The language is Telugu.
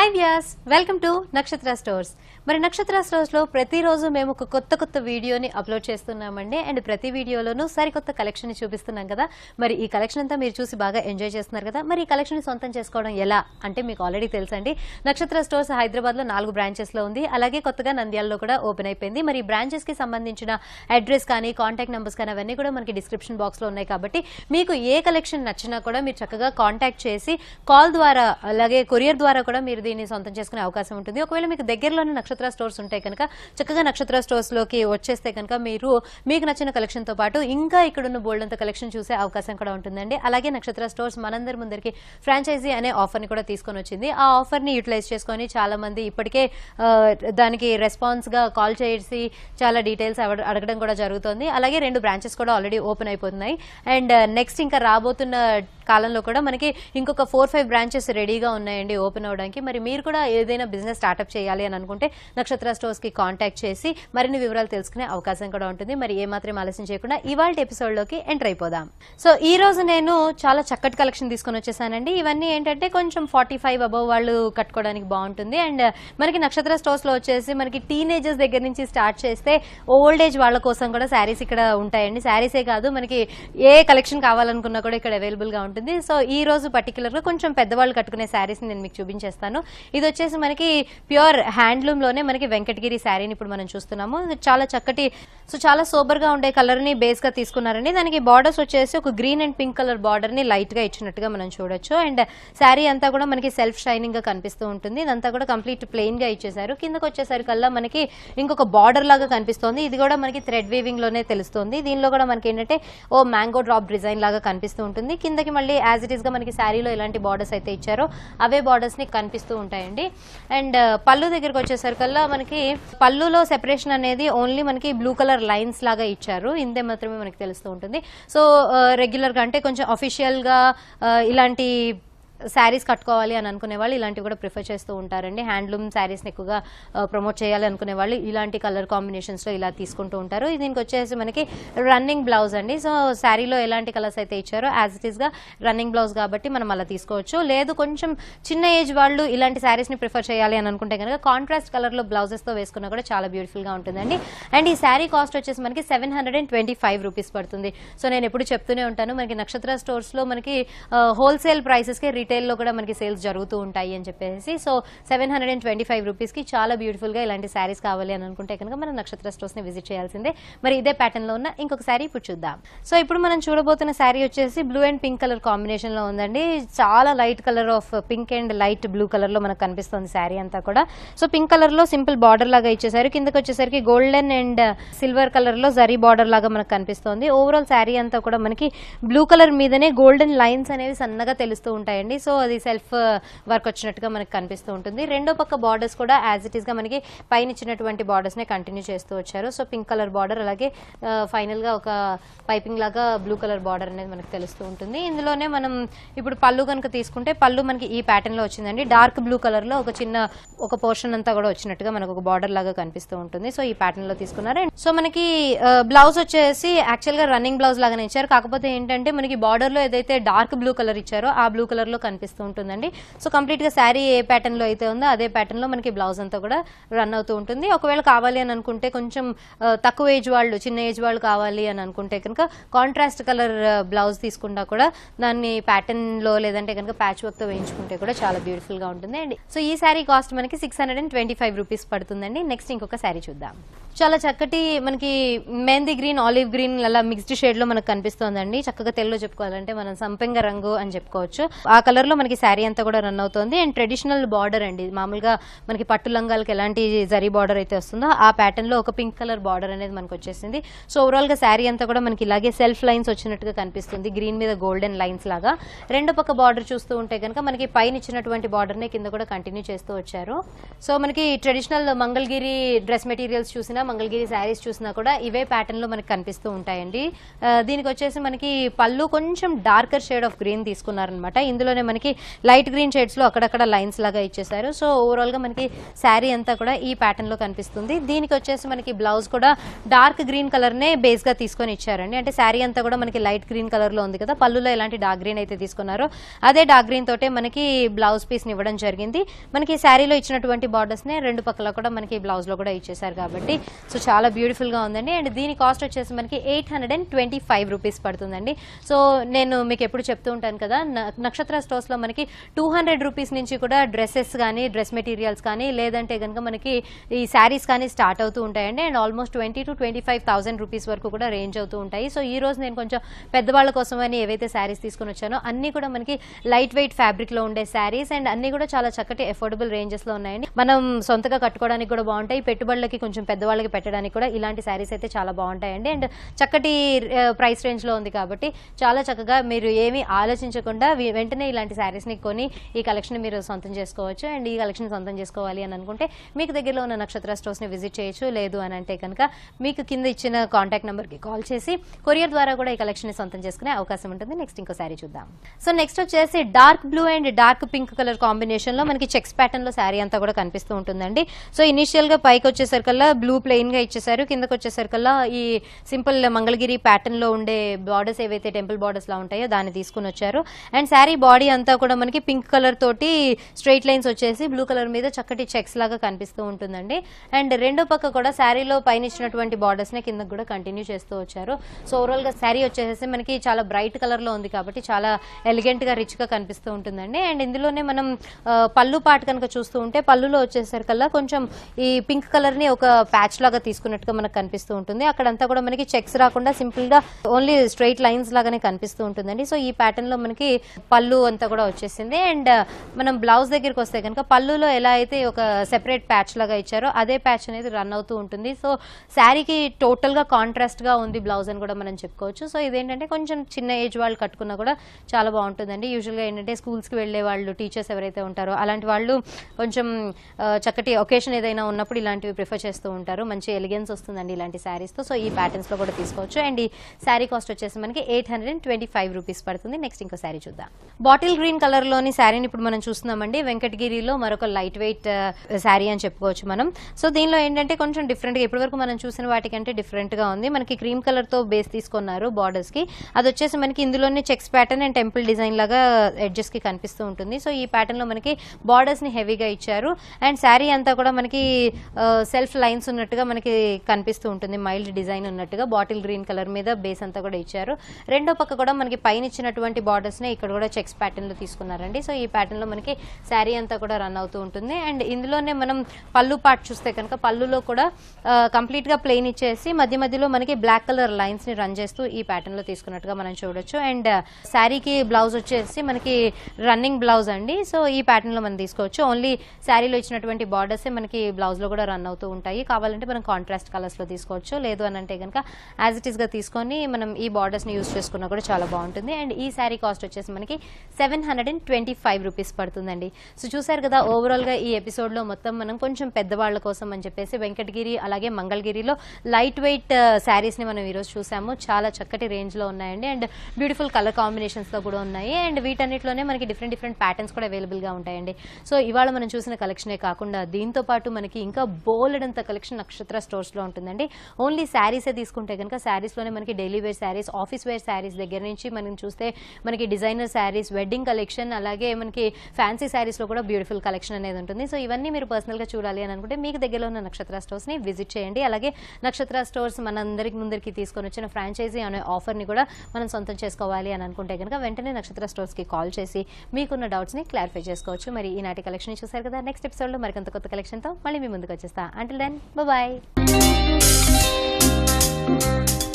hi Vyas welcome to Nakshatra stores మరి నక్షత్ర స్టోర్స్ లో ప్రతిరోజు మేము ఒక కొత్త కొత్త వీడియోని అప్లోడ్ చేస్తున్నామండి అండ్ ప్రతి వీడియోలోనూ సరికొత్త కలెక్షన్ ని చూపిస్తున్నాం కదా మరి ఈ కలెక్షన్ అంతా మీరు చూసి బాగా ఎంజాయ్ చేస్తున్నారు కదా మరి ఈ కలెక్షన్ సొంతం చేసుకోవడం ఎలా అంటే మీకు ఆల్రెడీ తెలుసండి నక్షత్ర స్టోర్స్ హైదరాబాద్ లో నాలుగు బ్రాంచెస్ లో ఉంది అలాగే కొత్తగా నంద్యాలలో కూడా ఓపెన్ అయిపోయింది మరి బ్రాంచెస్ కి సంబంధించిన అడ్రస్ కానీ కాంటాక్ట్ నెంబర్స్ కానీ అవన్నీ కూడా మనకి డిస్క్రిప్షన్ బాక్స్ లో ఉన్నాయి కాబట్టి మీకు ఏ కలెక్షన్ నచ్చినా కూడా మీరు చక్కగా కాంటాక్ట్ చేసి కాల్ ద్వారా అలాగే కొరియర్ ద్వారా కూడా మీరు దీన్ని సొంతం చేసుకునే అవకాశం ఉంటుంది ఒకవేళ మీకు దగ్గరలోనే నక్షత్ర స్టోర్స్ ఉంటాయి కనుక చక్కగా నక్షత్ర స్టోర్స్ లోకి వచ్చేస్తే కనుక మీరు మీకు నచ్చిన కలెక్షన్ తో పాటు ఇంకా ఇక్కడ ఉన్న బోల్డ్ అంత కలెక్షన్ చూసే అవకాశం కూడా ఉంటుందండి అలాగే నక్షత్ర స్టోర్స్ మనందరి ముందరికి ఫ్రాంచైజీ అనే ఆఫర్ ని కూడా తీసుకొని వచ్చింది ఆ ఆఫర్ ని యూటిలైజ్ చేసుకొని చాలా మంది ఇప్పటికే ఆ, దానికి రెస్పాన్స్ గా కాల్ చేసి చాలా డీటెయిల్స్ అడగడం కూడా జరుగుతుంది అలాగే రెండు బ్రాంచెస్ కూడా ఆల్రెడీ ఓపెన్ అయిపోతున్నాయి అండ్ నెక్స్ట్ ఇంకా రాబోతున్న కాలంలో కూడా మనకి ఇంకొక ఫోర్ ఫైవ్ బ్రాంచెస్ రెడీగా ఉన్నాయండి ఓపెన్ అవడానికి మరి మీరు కూడా ఏదైనా బిజినెస్ స్టార్ట్అప్ చేయాలి అని అనుకుంటే నక్షత్ర స్టోర్స్ కి కాంటాక్ట్ చేసి మరిన్ని వివరాలు తెలుసుకునే అవకాశం కూడా ఉంటుంది మరి ఏమాత్రం ఆలస్యం చేయకుండా ఇవాళ ఎపిసోడ్ లోకి ఎంటర్ అయిపోదాం సో ఈ రోజు నేను చాలా చక్కటి కలెక్షన్ తీసుకొని వచ్చేసానండి ఇవన్నీ ఏంటంటే కొంచెం ఫార్టీ ఫైవ్ అబవ్ వాళ్ళు కట్టుకోవడానికి బాగుంటుంది అండ్ మనకి నక్షత్ర స్టోర్స్ లో వచ్చేసి మనకి టీనేజర్స్ దగ్గర నుంచి స్టార్ట్ చేస్తే ఓల్డ్ ఏజ్ వాళ్ళ కోసం కూడా శారీస్ ఇక్కడ ఉంటాయండి శారీసే కాదు మనకి ఏ కలెక్షన్ కావాలనుకున్నా కూడా ఇక్కడ అవైలబుల్ గా ఉంటుంది సో ఈ రోజు పర్టికులర్ గా కొంచెం పెద్దవాళ్ళు కట్టుకునే శారీస్ నేను మీకు చూపించేస్తాను ఇది వచ్చేసి మనకి ప్యూర్ హ్యాండ్లూమ్ లోనే మనకి వెంకటగిరి శారీని ఇప్పుడు మనం చూస్తున్నాము ఇది చాలా చక్కటి సో చాలా సోబర్ గా ఉండే కలర్ ని బేస్ గా తీసుకున్నారండి దానికి బార్డర్స్ వచ్చేసి ఒక green and pink colour border ని లైట్ గా ఇచ్చినట్టుగా మనం చూడొచ్చు అండ్ శారీ అంతా కూడా మనకి సెల్ఫ్ షైనింగ్ గా కనిపిస్తూ ఉంటుంది ఇదంతా కూడా కంప్లీట్ ప్లెయిన్ గా ఇచ్చేసారు కిందకి వచ్చేసరికల్లా మనకి ఇంకొక బార్డర్ లాగా కనిపిస్తోంది ఇది కూడా మనకి థ్రెడ్ వీవింగ్ లోనే తెలుస్తుంది దీనిలో కూడా మనకి ఏంటంటే ఓ మ్యాంగో డ్రాప్ డిజైన్ లాగా కనిపిస్తూ ఉంటుంది కిందకి మళ్ళీ యాజ్ ఇట్ ఈస్ గా మనకి శారీలో ఎలాంటి బార్డర్స్ అయితే ఇచ్చారో అవే బార్డర్స్ ని కనిపిస్తూ ఉంటాయండి అండ్ పళ్ళు దగ్గరకు వచ్చేసరికల్లా మనకి పళ్ళులో సెపరేషన్ అనేది ఓన్లీ మనకి బ్లూ కలర్ లైన్స్ లాగా ఇచ్చారు ఇంతే మాత్రమే మనకి తెలుస్తూ ఉంటుంది సో రెగ్యులర్ గా అంటే కొంచెం అఫీషియల్ గా ఆ, ఇలాంటి శారీస్ కట్టుకోవాలి అని అనుకునే వాళ్ళు ఇలాంటివి కూడా ప్రిఫర్ చేస్తూ ఉంటారండి హ్యాండ్లూమ్ శారీస్ని ఎక్కువగా ప్రమోట్ చేయాలి అనుకునే వాళ్ళు ఇలాంటి కలర్ కాంబినేషన్స్లో ఇలా తీసుకుంటూ ఉంటారు దీనికి వచ్చేసి మనకి రన్నింగ్ బ్లౌజ్ అండి సో శారీలో ఎలాంటి కలర్స్ అయితే ఇచ్చారో యాజ్ ఇట్ ఈస్గా రన్నింగ్ బ్లౌజ్ కాబట్టి మనం అలా తీసుకోవచ్చు లేదు కొంచెం చిన్న ఏజ్ వాళ్ళు ఇలాంటి శారీస్ని ప్రిఫర్ చేయాలి అని అనుకుంటే కనుక కాంట్రాస్ట్ కలర్లో బ్లౌజెస్తో వేసుకున్నా కూడా చాలా బ్యూటిఫుల్గా ఉంటుందండి అండ్ ఈ శారీ కాస్ట్ వచ్చేసి మనకి seven hundred and twenty five rupees పడుతుంది సో నేను ఎప్పుడు చెప్తూనే ఉంటాను మనకి నక్షత్ర స్టోర్స్లో మనకి హోల్సేల్ ప్రైసెస్కి రీటైల్లో కూడా మనకి సేల్స్ జరుగుతూ ఉంటాయి అని చెప్పేసి so seven hundred and twenty five రూపీస్కి చాలా బ్యూటిఫుల్గా ఇలాంటి శారీస్ కావాలి అని అనుకుంటే కనుక మనం నక్షత్ర స్టోర్స్ని విజిట్ చేయాల్సిందే మరి ఇదే ప్యాటర్న్లో ఉన్న ఇంకొక శారీ ఇప్పుడు చూద్దాం సో ఇప్పుడు మనం చూడబోతున్న శారీ వచ్చేసి బ్లూ అండ్ పింక్ కలర్ కాంబినేషన్లో ఉందండి చాలా light colour of pink and light blue కలర్లో మనకు కనిపిస్తుంది శారీ అంతా కూడా సో పింక్ కలర్లో సింపుల్ బార్డర్ లాగా ఇచ్చేసారు కిందకి వచ్చేసరికి గోల్డెన్ అండ్ సిల్వర్ కలర్లో జరీ బార్డర్ లాగా మనకు కనిపిస్తుంది ఓవరాల్ శారీ అంతా కూడా మనకి బ్లూ కలర్ మీదనే గోల్డెన్ లైన్స్ అనేవి సన్నగా తెలుస్తూ ఉంటాయండి సో అది సెల్ఫ్ వర్క్ వచ్చినట్టుగా మనకి కనిపిస్తూ ఉంటుంది రెండో పక్క బార్డర్స్ కూడా యాజ్ ఇట్ ఈస్ గా మనకి పైన ఇచ్చినటువంటి బార్డర్స్ నే కంటిన్యూ చేస్తూ వచ్చారు సో పింక్ కలర్ బార్డర్ అలాగే ఫైనల్ గా ఒక పైపింగ్ లాగా బ్లూ కలర్ బార్డర్ అనేది మనకు తెలుస్తూ ఉంటుంది ఇందులోనే మనం ఇప్పుడు పళ్ళు కనుక తీసుకుంటే పళ్ళు మనకి ఈ ప్యాటర్న్ లో వచ్చిందండి డార్క్ బ్లూ కలర్ లో ఒక చిన్న ఒక పోర్షన్ అంతా కూడా వచ్చినట్టుగా మనకు ఒక బార్డర్ లాగా కనిపిస్తూ ఉంటుంది సో ఈ ప్యాటర్న్ లో తీసుకున్నారు And సో మనకి బ్లౌజ్ వచ్చేసి యాక్చువల్ గా రన్నింగ్ బ్లౌజ్ లాగానే ఇచ్చారు కాకపోతే ఏంటంటే మనకి బార్డర్ లో ఏదైతే డార్క్ బ్లూ కలర్ ఇచ్చారో ఆ బ్లూ కలర్ లో కనిపిస్తూ ఉంటుందండి సో కంప్లీట్ గా శారీ ఏ ప్యాటర్న్ లో అయితే ఉందో అదే ప్యాటర్న్ లో మనకి బ్లౌజ్ అంతా కూడా రన్ అవుతూ ఉంటుంది ఒకవేళ కావాలి అని అనుకుంటే కొంచెం ఆ, తక్కువ ఏజ్ వాళ్ళు చిన్న ఏజ్ వాళ్ళు కావాలి అని అనుకుంటే కనుక కాంట్రాస్ట్ కలర్ బ్లౌజ్ తీసుకుంటా కూడా దాన్ని ప్యాటర్న్ లో లేదంటే కనుక ప్యాచ్ వర్క్ తో వేయించుకుంటే కూడా చాలా బ్యూటిఫుల్ గా ఉంటుంది అండ్ సో ఈ శారీ కాస్ట్ మనకి six hundred and twenty five rupees పడుతుందండి నెక్స్ట్ ఇంకొక శారీ చూద్దాం చాలా చక్కటి మనకి మెహందీ గ్రీన్ ఆలివ్ గ్రీన్ అలా మిక్స్డ్ షేడ్ లో మనకు కనిపిస్తోందండి చక్కగా తెలుగులో చెప్పుకోవాలంటే మనం సంపెంగ రంగు అని చెప్పుకోవచ్చు ఆ కలర్ లో మనకి శారీ అంతా కూడా రన్ అవుతుంది అండ్ ట్రెడిషనల్ బార్డర్ అండి మామూలుగా మనకి పట్టు లంగాలకి ఎలాంటి జరీ బార్డర్ అయితే వస్తుందో ఆ ప్యాటర్న్ లో ఒక పింక్ కలర్ బార్డర్ అనేది మనకు వచ్చేసింది సో ఓవరాల్ గా శారీ అంతా కూడా మనకి ఇలాగే సెల్ఫ్ లైన్స్ వచ్చినట్టుగా కనిపిస్తుంది గ్రీన్ మీద గోల్డెన్ లైన్స్ లాగా రెండు పక్క బార్డర్ చూస్తూ ఉంటే కనుక మనకి పైన ఇచ్చినటువంటి బార్డర్ నే కింద కూడా కంటిన్యూ చేస్తూ వచ్చారు సో మనకి ట్రెడిషనల్ మంగళగిరి డ్రెస్ మెటీరియల్స్ చూసినా మంగళగిరి శారీస్ చూసినా కూడా ఇవే ప్యాటర్న్ లో మనకి కనిపిస్తూ ఉంటాయండి ఆ, దీనికి వచ్చేసి మనకి పళ్ళు కొంచెం డార్కర్ షేడ్ ఆఫ్ గ్రీన్ తీసుకున్నారనమాట ఇందులోనే మనకి లైట్ గ్రీన్ షేడ్స్ లో అక్కడక్కడ లైన్స్ లాగా ఇచ్చేసారు సో ఓవరాల్ గా మనకి శారీ అంతా కూడా ఈ ప్యాటర్న్ లో కనిపిస్తుంది దీనికి వచ్చేసి మనకి బ్లౌజ్ కూడా డార్క్ గ్రీన్ కలర్ నే బేస్ గా తీసుకొని ఇచ్చారండి అంటే శారీ అంతా కూడా మనకి లైట్ గ్రీన్ కలర్ లో ఉంది కదా పళ్ళులో ఎలాంటి డార్క్ గ్రీన్ అయితే తీసుకున్నారో అదే డార్క్ గ్రీన్ తోటే మనకి బ్లౌజ్ పీస్ ని ఇవ్వడం జరిగింది మనకి శారీలో ఇచ్చినటువంటి బార్డర్స్ నే రెండు పక్కల కూడా మనకి బ్లౌజ్ లో కూడా ఇచ్చేసారు కాబట్టి సో చాలా బ్యూటిఫుల్ గా ఉందండి అండ్ దీని కాస్ట్ వచ్చేసి మనకి eight hundred and twenty five rupees పడుతుందండి సో నేను మీకు ఎప్పుడు చెప్తూ ఉంటాను కదా న- నక్షత్ర స్టోర్స్ లో మనకి టూ హండ్రెడ్ రూపీస్ నుంచి కూడా డ్రెస్సెస్ కానీ డ్రెస్ మెటీరియల్స్ కానీ లేదంటే కనుక మనకి ఈ శారీస్ కానీ స్టార్ట్ అవుతూ ఉంటాయండి and almost twenty two twenty five thousand rupees వరకు కూడా రేంజ్ అవుతూ ఉంటాయి సో ఈ రోజు నేను కొంచెం పెద్దవాళ్ళ కోసం అని ఏవైతే శారీస్ తీసుకొని వచ్చానో అన్ని కూడా మనకి లైట్ వెయిట్ ఫ్యాబ్రిక్ లో ఉండే శారీస్ అండ్ అన్ని కూడా చాలా చక్కటి అఫోర్డబుల్ రేంజెస్ లో ఉన్నాయండి మనం సొంతగా కట్టుకోవడానికి కూడా బాగుంటాయి పెట్టుబడులకి కొంచెం పెద్దవాళ్ళకి పెట్టడానికి కూడా ఇలాంటి శారీస్ అయితే చాలా బాగుంటాయండి అండ్ చక్కటి ప్రైస్ రేంజ్ లో ఉంది కాబట్టి చాలా చక్కగా మీరు ఏమీ ఆలోచించకుండా వి- వెంటనే ఇలాంటి శారీస్ ని కొని ఈ కలెక్షన్ మీరు సొంతం చేసుకోవచ్చు అండ్ ఈ కలెక్షన్ సొంతం చేసుకోవాలి అని అనుకుంటే మీకు దగ్గరలో ఉన్న నక్షత్ర స్టోర్స్ ని విజిట్ చేయొచ్చు లేదు అని అంటే కనుక మీకు కింద ఇచ్చిన కాంటాక్ట్ నెంబర్ కి కాల్ చేసి కొరియర్ ద్వారా కూడా ఈ కలెక్షన్ ని సొంతం చేసుకునే అవకాశం ఉంటుంది నెక్స్ట్ ఇంకో శారీ చూద్దాం సో నెక్స్ట్ వచ్చేసి dark blue and dark pink colour combination లో మనకి చెక్స్ ప్యాటర్న్ లో శారీ అంతా కూడా కనిపిస్తూ ఉంటుందండి సో ఇనిషియల్ గా పైకి వచ్చేసరికల్లా బ్లూ ప్లెయిన్ గా ఇచ్చేసారు కిందకి వచ్చేసరికల్లా ఈ సింపుల్ మంగళగిరి ప్యాటర్న్ లో ఉండే బార్డర్స్ ఏవైతే టెంపుల్ బార్డర్స్ లా ఉంటాయో దాన్ని తీసుకుని వచ్చారు అండ్ శారీ బాడీ అంతా కూడా మనకి పింక్ కలర్ తోటి స్ట్రైట్ లైన్స్ వచ్చేసి బ్లూ కలర్ మీద చక్కటి చెక్స్ లాగా కనిపిస్తూ ఉంటుందండి అండ్ రెండో పక్క కూడా శారీలో పైన ఇచ్చినటువంటి బార్డర్స్ ని కిందకు కూడా కంటిన్యూ చేస్తూ వచ్చారు సో ఓవరాల్ గా శారీ వచ్చేసి మనకి చాలా బ్రైట్ కలర్ లో ఉంది కాబట్టి చాలా ఎలిగెంట్ గా రిచ్ గా కనిపిస్తూ ఉంటుందండి అండ్ ఇందులోనే మనం ఆ, పళ్ళు పాట కనుక చూస్తూ ఉంటే పళ్ళులో వచ్చేసరికల్లా కొంచెం ఈ పింక్ కలర్ ని ఒక ప్యాచ్ లాగా తీసుకున్నట్టుగా మనకు కనిపిస్తూ ఉంటుంది అక్కడంతా కూడా మనకి చెక్స్ రాకుండా సింపుల్ గా ఓన్లీ స్ట్రైట్ లైన్స్ లాగానే కనిపిస్తూ ఉంటుందండి సో ఈ ప్యాటర్న్ లో మనకి పళ్ళు అంతా కూడా వచ్చేసింది అండ్ మనం బ్లౌజ్ దగ్గరికి వస్తే కనుక పళ్ళులో ఎలా అయితే ఒక సెపరేట్ ప్యాచ్ లాగా ఇచ్చారో అదే ప్యాచ్ అనేది రన్ అవుతూ ఉంటుంది సో శారీకి టోటల్ గా కాంట్రాస్ట్ గా ఉంది బ్లౌజ్ అని కూడా మనం చెప్పుకోవచ్చు సో ఇదేంటంటే కొంచెం చిన్న ఏజ్ వాళ్ళు కట్టుకున్నా కూడా చాలా బాగుంటుందండి యూజువల్గా ఏంటంటే స్కూల్స్కి వెళ్ళే వాళ్ళు టీచర్స్ ఎవరైతే ఉంటారో అలాంటి వాళ్ళు కొంచెం ఆ, చక్కటి ఒకేషన్ ఏదైనా ఉన్నప్పుడు ఇలాంటివి ప్రిఫర్ చేస్తూ ఉంటారు మంచి ఎలిగెన్స్ వస్తుందండి ఇలాంటి శారీస్తో సో ఈ ప్యాటర్న్స్ లో కూడా తీసుకోవచ్చు అండ్ ఈ శారీ కాస్ట్ వచ్చేసి మనకి eight hundred and twenty five rupees పడుతుంది నెక్స్ట్ ఇంకో శారీ చూద్దాం బాటిల్ గ్రీన్ కలర్ లోని శారీని ఇప్పుడు మనం చూస్తున్నామండి వెంకటగిరిలో మరొక లైట్ వెయిట్ శారీ అని చెప్పుకోవచ్చు మనం సో దీనిలో ఏంటంటే కొంచెం డిఫరెంట్ గా ఇప్పటివరకు మనం చూసిన వాటికంటే డిఫరెంట్ గా ఉంది మనకి క్రీమ్ కలర్ తో బేస్ తీసుకున్నారు బార్డర్స్ కి అది వచ్చేసి మనకి ఇందులోనే checks pattern and temple design లాగా ఎడ్జెస్ కి కనిపిస్తూ ఉంటుంది సో ఈ ప్యాటర్న్ లో మనకి బార్డర్స్ ని హెవీగా ఇచ్చారు అండ్ శారీ అంతా కూడా మనకి సెల్ఫ్ లైన్స్ ఉన్నట్టుగా మనకి కనిపిస్తూ ఉంటుంది మైల్డ్ డిజైన్ ఉన్నట్టుగా బాటిల్ గ్రీన్ కలర్ మీద బేస్ అంతా కూడా ఇచ్చారు రెండో పక్క కూడా మనకి పైన ఇచ్చినటువంటి బార్డర్స్ ని ఇక్కడ కూడా చెక్స్ ప్యాటర్న్ లో తీసుకున్నారండి సో ఈ ప్యాటర్న్ లో మనకి శారీ అంతా కూడా రన్ అవుతూ ఉంటుంది అండ్ ఇందులోనే మనం పళ్ళు పార్ట్ చూస్తే కనుక పళ్ళులో కూడా కంప్లీట్ గా ప్లెయిన్ ఇచ్చేసి మధ్య మధ్యలో మనకి బ్లాక్ కలర్ లైన్స్ ని రన్ చేస్తూ ఈ ప్యాటర్న్ లో తీసుకున్నట్టుగా మనం చూడొచ్చు అండ్ శారీకి బ్లౌజ్ వచ్చేసి మనకి రన్నింగ్ బ్లౌజ్ అండి సో ఈ ప్యాటర్న్ లో మనం తీసుకోవచ్చు ఓన్లీ శారీలో ఇచ్చినటువంటి బార్డర్స్ మనకి బ్లౌజ్ లో కూడా రన్ అవుతూ ఉంటాయి కావాలంటే మనం కాంట్రాస్ట్ కలర్స్ లో తీసుకోవచ్చు లేదు అని అంటే కనుక యాజ్ ఇట్ ఈస్ గా తీసుకొని మనం ఈ బార్డర్స్ ని యూస్ చేసుకున్నా కూడా చాలా బాగుంటుంది అండ్ ఈ శారీ కాస్ట్ వచ్చేసి మనకి seven hundred and twenty five rupees పడుతుందండి సో చూసారు కదా ఓవరాల్ గా ఈ ఎపిసోడ్ లో మొత్తం మనం కొంచెం పెద్దవాళ్ళ కోసం అని చెప్పేసి వెంకటగిరి అలాగే మంగళగిరిలో లైట్ వెయిట్ శారీస్ ని మనం ఈరోజు చూసాము చాలా చక్కటి రేంజ్ లో ఉన్నాయండి అండ్ బ్యూటిఫుల్ కలర్ కాంబినేషన్స్ తో కూడా ఉన్నాయి అండ్ వీటన్నిటిలోనే మనకి డిఫరెంట్ డిఫరెంట్ ప్యాటర్న్స్ కూడా అవైలబుల్ గా ఉంటాయండి సో ఇవాళ మనం చూసిన కలెక్షనే కాకుండా దీంతో పాటు మనకి ఇంకా బోలెడంత కలెక్షన్ నక్షత్ర స్టోర్స్ లో ఉంటుందండి ఓన్లీ శారీసే తీసుకుంటే కనుక శారీస్ లోనే మనకి daily wear sarees office wear sarees దగ్గర నుంచి మనం చూస్తే మనకి డిజైనర్ శారీస్ వెడ్డింగ్ కలెక్షన్ అలాగే మనకి ఫ్యాన్సీ శారీస్ లో కూడా బ్యూటిఫుల్ కలెక్షన్ అనేది ఉంటుంది సో ఇవన్నీ మీరు పర్సనల్ గా చూడాలి అని అనుకుంటే మీకు దగ్గరలో ఉన్న నక్షత్ర స్టోర్స్ ని విజిట్ చేయండి అలాగే నక్షత్ర స్టోర్స్ మనందరికి ముందరికి తీసుకొని వచ్చిన ఫ్రాంచైజీ అనే ఆఫర్ ని కూడా మనం సొంతం చేసుకోవాలి అని అనుకుంటే కనుక వెంటనే నక్షత్ర స్టోర్స్ కి కాల్ చేసి మీకున్న డౌట్స్ ని క్లారిఫై చేసుకోవచ్చు మరి ఈనాటి కలెక్షన్ చూసారు కదా నెక్స్ట్ ఎపిసోడ్ లో మరికొంత కొత్త కలెక్షన్ తో మళ్ళీ మీ ముందుకు వచ్చేస్తా అంటిల్ దెన్ బాయ్